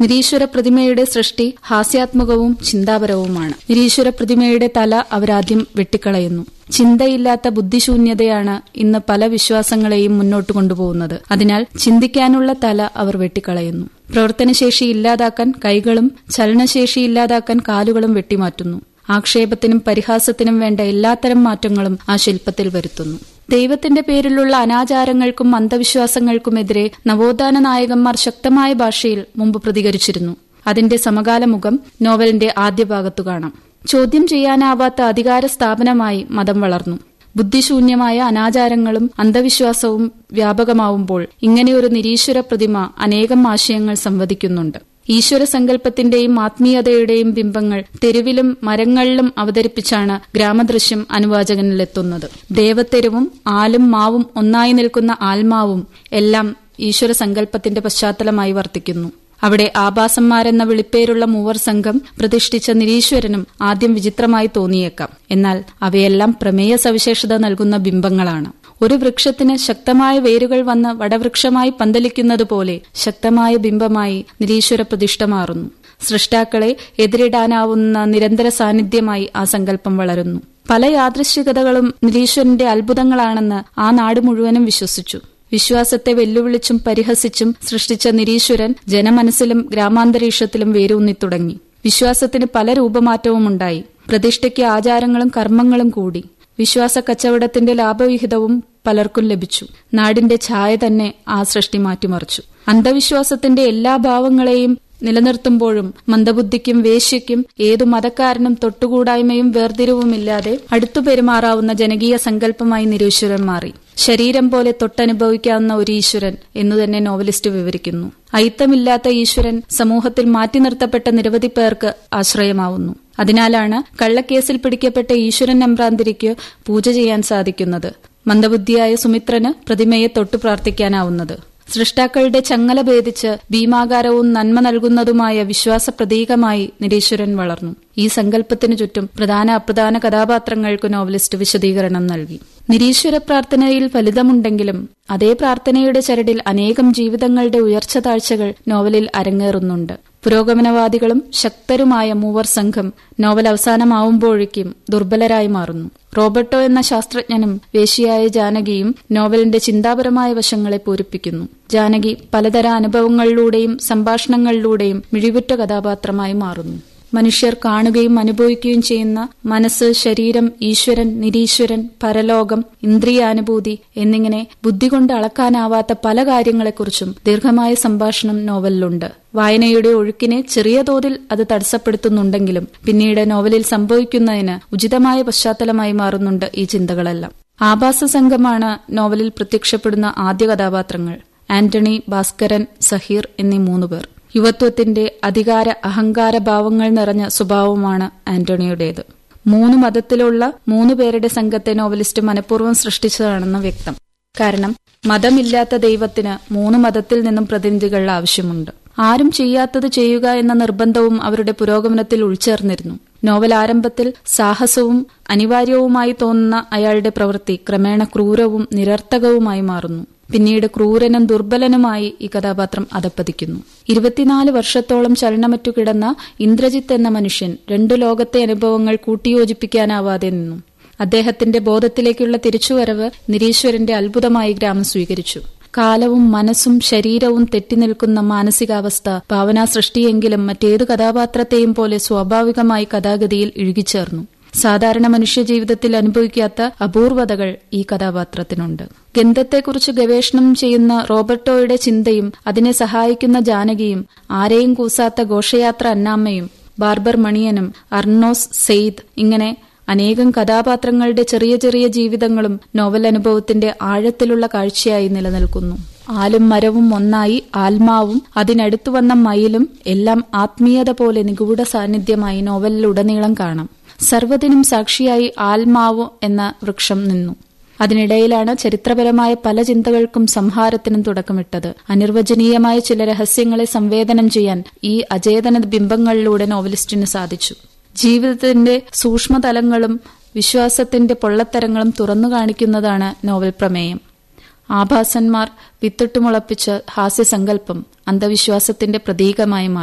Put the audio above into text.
നിരീശ്വര പ്രതിമയുടെ സൃഷ്ടി ഹാസ്യാത്മകവും ചിന്താപരവുമാണ് നിരീശ്വര പ്രതിമയുടെ തല അവരാദ്യം വെട്ടിക്കളയുന്നു ചിന്തയില്ലാത്ത ബുദ്ധിശൂന്യതയാണ് ഇന്ന് പല വിശ്വാസങ്ങളെയും മുന്നോട്ട് കൊണ്ടുപോകുന്നത് അതിനാൽ ചിന്തിക്കാനുള്ള തല അവർ വെട്ടിക്കളയുന്നു പ്രവർത്തനശേഷി ഇല്ലാതാക്കാൻ കൈകളും ചലനശേഷി ഇല്ലാതാക്കാൻ കാലുകളും വെട്ടിമാറ്റുന്നു ആക്ഷേപത്തിനും പരിഹാസത്തിനും വേണ്ട എല്ലാത്തരം മാറ്റങ്ങളും ആ ശില്പത്തിൽ വരുത്തുന്നു ദൈവത്തിന്റെ പേരിലുള്ള അനാചാരങ്ങൾക്കും അന്ധവിശ്വാസങ്ങൾക്കുമെതിരെ നവോത്ഥാന നായകന്മാർ ശക്തമായ ഭാഷയിൽ മുമ്പ് പ്രതികരിച്ചിരുന്നു അതിന്റെ സമകാല മുഖം നോവലിന്റെ ആദ്യ ഭാഗത്തു കാണാം ചോദ്യം ചെയ്യാനാവാത്ത അധികാര സ്ഥാപനമായി മതം വളർന്നു ബുദ്ധിശൂന്യമായ അനാചാരങ്ങളും അന്ധവിശ്വാസവും വ്യാപകമാവുമ്പോൾ ഇങ്ങനെയൊരു നിരീശ്വര പ്രതിമ അനേകം ആശയങ്ങൾ സംവദിക്കുന്നുണ്ട് ഈശ്വര സങ്കല്പത്തിന്റെയും ആത്മീയതയുടെയും ബിംബങ്ങൾ തെരുവിലും മരങ്ങളിലും അവതരിപ്പിച്ചാണ് ഗ്രാമദൃശ്യം അനുവാചകനിലെത്തുന്നത് ദേവത്തെരുവും ആലും മാവും ഒന്നായി നിൽക്കുന്ന ആൽമാവും എല്ലാം ഈശ്വര സങ്കല്പത്തിന്റെ പശ്ചാത്തലമായി വർത്തിക്കുന്നു അവിടെ ആഭാസന്മാരെന്ന വിളിപ്പേരുള്ള മൂവർ സംഘം പ്രതിഷ്ഠിച്ച നിരീശ്വരനും ആദ്യം വിചിത്രമായി തോന്നിയേക്കാം എന്നാൽ അവയെല്ലാം പ്രമേയ സവിശേഷത നൽകുന്ന ബിംബങ്ങളാണ് ഒരു വൃക്ഷത്തിന് ശക്തമായ വേരുകൾ വന്ന് വടവൃക്ഷമായി പന്തലിക്കുന്നതുപോലെ ശക്തമായ ബിംബമായി നിരീശ്വര പ്രതിഷ്ഠ മാറുന്നു സൃഷ്ടാക്കളെ എതിരിടാനാവുന്ന നിരന്തര സാന്നിധ്യമായി ആ സങ്കല്പം വളരുന്നു പല യാദൃശ്ചികതകളും നിരീശ്വരന്റെ അത്ഭുതങ്ങളാണെന്ന് ആ നാട് മുഴുവനും വിശ്വസിച്ചു വിശ്വാസത്തെ വെല്ലുവിളിച്ചും പരിഹസിച്ചും സൃഷ്ടിച്ച നിരീശ്വരൻ ജനമനസ്സിലും ഗ്രാമാന്തരീക്ഷത്തിലും വേരൂന്നി തുടങ്ങി വിശ്വാസത്തിന് പല രൂപമാറ്റവും ഉണ്ടായി പ്രതിഷ്ഠയ്ക്ക് ആചാരങ്ങളും കർമ്മങ്ങളും കൂടി വിശ്വാസ കച്ചവടത്തിന്റെ ലാഭവിഹിതവും പലർക്കും ലഭിച്ചു നാടിന്റെ ഛായ തന്നെ ആ സൃഷ്ടി മാറ്റിമറിച്ചു അന്ധവിശ്വാസത്തിന്റെ എല്ലാ ഭാവങ്ങളെയും നിലനിർത്തുമ്പോഴും മന്ദബുദ്ധിക്കും വേശ്യയ്ക്കും ഏതു മതക്കാരനും തൊട്ടുകൂടായ്മയും വേർതിരിവുമില്ലാതെ അടുത്തു പെരുമാറാവുന്ന ജനകീയ സങ്കല്പമായി നിരീശ്വരൻ മാറി ശരീരം പോലെ തൊട്ടനുഭവിക്കാവുന്ന ഒരു ഈശ്വരൻ എന്നു തന്നെ നോവലിസ്റ്റ് വിവരിക്കുന്നു അയിത്തമില്ലാത്ത ഈശ്വരൻ സമൂഹത്തിൽ മാറ്റി നിർത്തപ്പെട്ട നിരവധി പേർക്ക് ആശ്രയമാവുന്നു അതിനാലാണ് കള്ളക്കേസിൽ പിടിക്കപ്പെട്ട ഈശ്വരൻ നമ്പ്രാന്തിരിക്ക് പൂജ ചെയ്യാൻ സാധിക്കുന്നത് മന്ദബുദ്ധിയായ സുമിത്രന് പ്രതിമയെ തൊട്ടു പ്രാർത്ഥിക്കാനാവുന്നത് സൃഷ്ടാക്കളുടെ ചങ്ങല ഭേദിച്ച് ഭീമാകാരവും നന്മ നൽകുന്നതുമായ വിശ്വാസ പ്രതീകമായി നിരീശ്വരൻ വളർന്നു ഈ സങ്കല്പത്തിനു ചുറ്റും പ്രധാന അപ്രധാന കഥാപാത്രങ്ങൾക്ക് നോവലിസ്റ്റ് വിശദീകരണം നൽകി നിരീശ്വര പ്രാർത്ഥനയിൽ ഫലിതമുണ്ടെങ്കിലും അതേ പ്രാർത്ഥനയുടെ ചരടിൽ അനേകം ജീവിതങ്ങളുടെ ഉയർച്ച താഴ്ചകൾ നോവലിൽ അരങ്ങേറുന്നുണ്ട് പുരോഗമനവാദികളും ശക്തരുമായ മൂവർ സംഘം നോവൽ അവസാനമാവുമ്പോഴേക്കും ദുർബലരായി മാറുന്നു റോബർട്ടോ എന്ന ശാസ്ത്രജ്ഞനും വേശിയായ ജാനകിയും നോവലിന്റെ ചിന്താപരമായ വശങ്ങളെ പൂരിപ്പിക്കുന്നു ജാനകി പലതര അനുഭവങ്ങളിലൂടെയും സംഭാഷണങ്ങളിലൂടെയും മിഴിവുറ്റ കഥാപാത്രമായി മാറുന്നു മനുഷ്യർ കാണുകയും അനുഭവിക്കുകയും ചെയ്യുന്ന മനസ്സ് ശരീരം ഈശ്വരൻ നിരീശ്വരൻ പരലോകം ഇന്ദ്രിയാനുഭൂതി എന്നിങ്ങനെ ബുദ്ധി കൊണ്ട് അളക്കാനാവാത്ത പല കാര്യങ്ങളെക്കുറിച്ചും ദീർഘമായ സംഭാഷണം നോവലിലുണ്ട് വായനയുടെ ഒഴുക്കിനെ ചെറിയ തോതിൽ അത് തടസ്സപ്പെടുത്തുന്നുണ്ടെങ്കിലും പിന്നീട് നോവലിൽ സംഭവിക്കുന്നതിന് ഉചിതമായ പശ്ചാത്തലമായി മാറുന്നുണ്ട് ഈ ചിന്തകളെല്ലാം ആഭാസ സംഘമാണ് നോവലിൽ പ്രത്യക്ഷപ്പെടുന്ന ആദ്യ കഥാപാത്രങ്ങൾ ആന്റണി ഭാസ്കരൻ സഹീർ എന്നീ മൂന്നുപേർ യുവത്വത്തിന്റെ അധികാര അഹങ്കാര ഭാവങ്ങൾ നിറഞ്ഞ സ്വഭാവമാണ് ആന്റണിയുടേത് മൂന്ന് മതത്തിലുള്ള മൂന്ന് പേരുടെ സംഘത്തെ നോവലിസ്റ്റ് മനഃപൂർവ്വം സൃഷ്ടിച്ചതാണെന്ന് വ്യക്തം കാരണം മതമില്ലാത്ത ദൈവത്തിന് മൂന്ന് മതത്തിൽ നിന്നും പ്രതിനിധികൾ ആവശ്യമുണ്ട് ആരും ചെയ്യാത്തത് ചെയ്യുക എന്ന നിർബന്ധവും അവരുടെ പുരോഗമനത്തിൽ ഉൾച്ചേർന്നിരുന്നു നോവൽ ആരംഭത്തിൽ സാഹസവും അനിവാര്യവുമായി തോന്നുന്ന അയാളുടെ പ്രവൃത്തി ക്രമേണ ക്രൂരവും നിരർത്ഥകവുമായി മാറുന്നു പിന്നീട് ക്രൂരനും ദുർബലനുമായി ഈ കഥാപാത്രം അധപ്പതിക്കുന്നു ഇരുപത്തിനാല് വർഷത്തോളം ചലനമറ്റു കിടന്ന ഇന്ദ്രജിത്ത് എന്ന മനുഷ്യൻ രണ്ടു ലോകത്തെ അനുഭവങ്ങൾ കൂട്ടിയോജിപ്പിക്കാനാവാതെ നിന്നു അദ്ദേഹത്തിന്റെ ബോധത്തിലേക്കുള്ള തിരിച്ചുവരവ് നിരീശ്വരന്റെ അത്ഭുതമായി ഗ്രാമം സ്വീകരിച്ചു കാലവും മനസ്സും ശരീരവും തെറ്റിനിൽക്കുന്ന മാനസികാവസ്ഥ ഭാവനാ സൃഷ്ടിയെങ്കിലും മറ്റേതു കഥാപാത്രത്തെയും പോലെ സ്വാഭാവികമായി കഥാഗതിയിൽ ഇഴുകിച്ചേർന്നു സാധാരണ മനുഷ്യജീവിതത്തിൽ അനുഭവിക്കാത്ത അപൂർവതകൾ ഈ കഥാപാത്രത്തിനുണ്ട് ഗന്ധത്തെക്കുറിച്ച് ഗവേഷണം ചെയ്യുന്ന റോബർട്ടോയുടെ ചിന്തയും അതിനെ സഹായിക്കുന്ന ജാനകിയും ആരെയും കൂസാത്ത ഘോഷയാത്ര അന്നാമ്മയും ബാർബർ മണിയനും അർണോസ് സെയ്ദ് ഇങ്ങനെ അനേകം കഥാപാത്രങ്ങളുടെ ചെറിയ ചെറിയ ജീവിതങ്ങളും നോവൽ അനുഭവത്തിന്റെ ആഴത്തിലുള്ള കാഴ്ചയായി നിലനിൽക്കുന്നു ആലും മരവും ഒന്നായി ആത്മാവും അതിനടുത്തു വന്ന മയിലും എല്ലാം ആത്മീയത പോലെ നിഗൂഢ സാന്നിധ്യമായി നോവലിലുടനീളം കാണാം സർവ്വതിനും സാക്ഷിയായി ആത്മാവ് എന്ന വൃക്ഷം നിന്നു അതിനിടയിലാണ് ചരിത്രപരമായ പല ചിന്തകൾക്കും സംഹാരത്തിനും തുടക്കമിട്ടത് അനിർവചനീയമായ ചില രഹസ്യങ്ങളെ സംവേദനം ചെയ്യാൻ ഈ അചേതന ബിംബങ്ങളിലൂടെ നോവലിസ്റ്റിന് സാധിച്ചു ജീവിതത്തിന്റെ സൂക്ഷ്മതലങ്ങളും വിശ്വാസത്തിന്റെ പൊള്ളത്തരങ്ങളും തുറന്നു കാണിക്കുന്നതാണ് നോവൽ പ്രമേയം ആഭാസന്മാർ വിത്തിട്ടുമുളപ്പിച്ച ഹാസ്യസങ്കല്പം അന്ധവിശ്വാസത്തിന്റെ പ്രതീകമായി മാറി